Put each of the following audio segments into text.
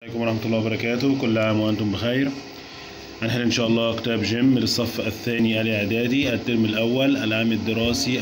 عليكم ورحمة الله وبركاته كل عام وأنتم بخير هنحل إن شاء الله كتاب جيم للصف الثاني الإعدادي الترم الأول العام الدراسي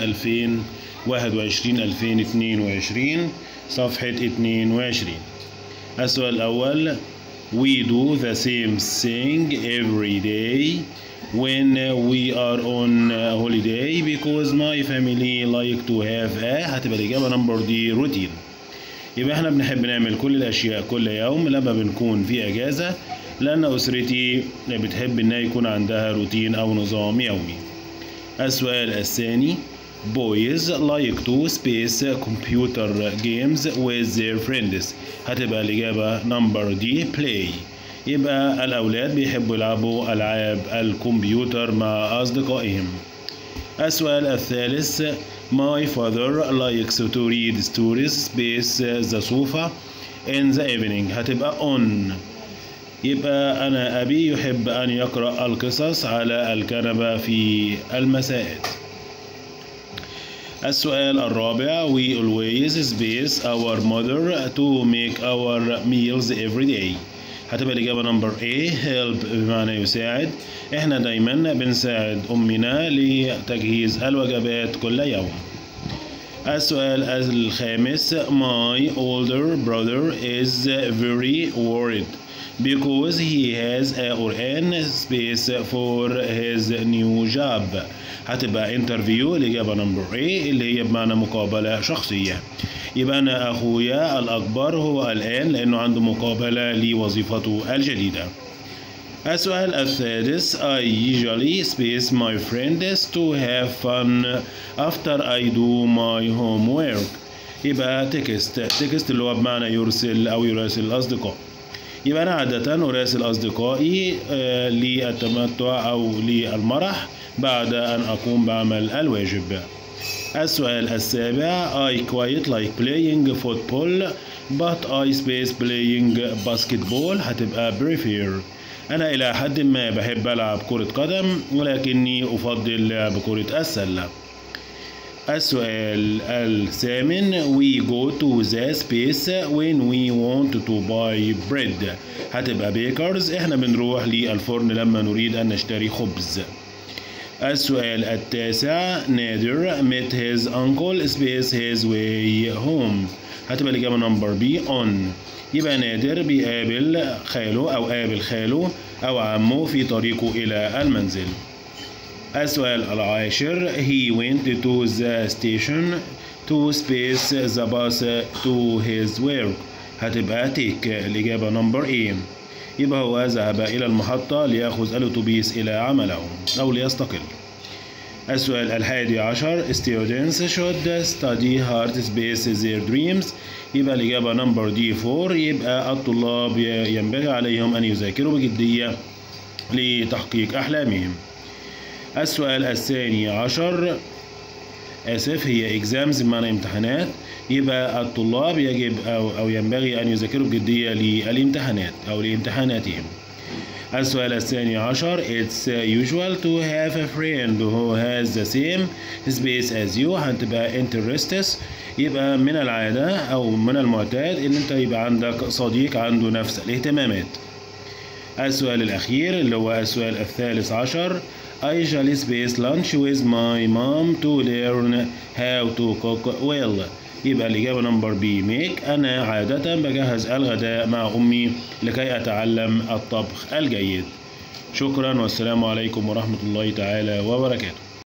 2021-2022 صفحة 22 السؤال الأول We do the same thing every day when we are on holiday because my family like to have a هتبقى الإجابة نمبر دي روتين يبقى احنا بنحب نعمل كل الاشياء كل يوم لما بنكون في اجازه لان اسرتي بتحب انها يكون عندها روتين او نظام يومي السؤال الثاني boys like to space computer games with their friends هتبقى الإجابة نمبر دي play يبقى الأولاد بيحبوا يلعبوا ألعاب الكمبيوتر مع أصدقائهم السؤال الثالث My father likes to read stories space the sofa in the evening هتبقى on يبقى أنا أبي يحب أن يقرأ القصص على الكنبة في المساء السؤال الرابع We always space our mother to make our meals every day هتبقى الإجابة نمبر A help بمعنى يساعد إحنا دايما بنساعد أمنا لتجهيز الوجبات كل يوم السؤال الخامس My older brother is very worried because he has a or an space for his new job هتبقى انترفيو الإجابة نمبر A اللي هي بمعنى مقابلة شخصية يبقى أنا أخويا الأكبر هو الآن لأنه عنده مقابلة لوظيفته الجديدة السؤال السادس I usually space my friends to have fun after I do my homework يبقى تكست تكست اللي هو بمعنى يرسل أو يراسل الأصدقاء يبقى أنا عادة أراسل أصدقائي للتمتع أو للمرح بعد أن أقوم بعمل الواجب السؤال السابع I quite like playing football but I space playing basketball هتبقى prefer أنا إلى حد ما بحب ألعب كرة قدم ولكني أفضل لعب كرة السلة السؤال الثامن We go to the space when we want to buy bread هتبقى بيكرز احنا بنروح للفرن لما نريد أن نشتري خبز السؤال التاسع نادر met his uncle space his way home هتبقى الإجابة نمبر بي on يبقى نادر بيقابل خاله أو قابل خاله أو عمه في طريقه إلى المنزل السؤال العاشر he went to the station to space the bus to his work هتبقى take الإجابة نمبر A يبقى هو ذهب إلى المحطة ليأخذ الأتوبيس إلى عمله أو ليستقل السؤال الحادي عشر students should study hard space their dreams يبقى الإجابة نمبر دي 4 يبقى الطلاب ينبغي عليهم أن يذاكروا بجدية لتحقيق أحلامهم السؤال الثاني عشر آسف هي exams بمعنى امتحانات يبقى الطلاب يجب أو, أو ينبغي أن يذاكروا بجدية للامتحانات أو لامتحاناتهم السؤال الثاني عشر It's usual to have a friend who has the same space as you هتبقى interests يبقى من العادة أو من المعتاد إن أنت يبقى عندك صديق عنده نفس الاهتمامات السؤال الأخير اللي هو السؤال الثالث عشر I usually space lunch with my mom to learn how to cook well يبقى الإجابة نمبر بي ميك أنا عادة بجهز الغداء مع أمي لكي أتعلم الطبخ الجيد شكرا والسلام عليكم ورحمة الله تعالى وبركاته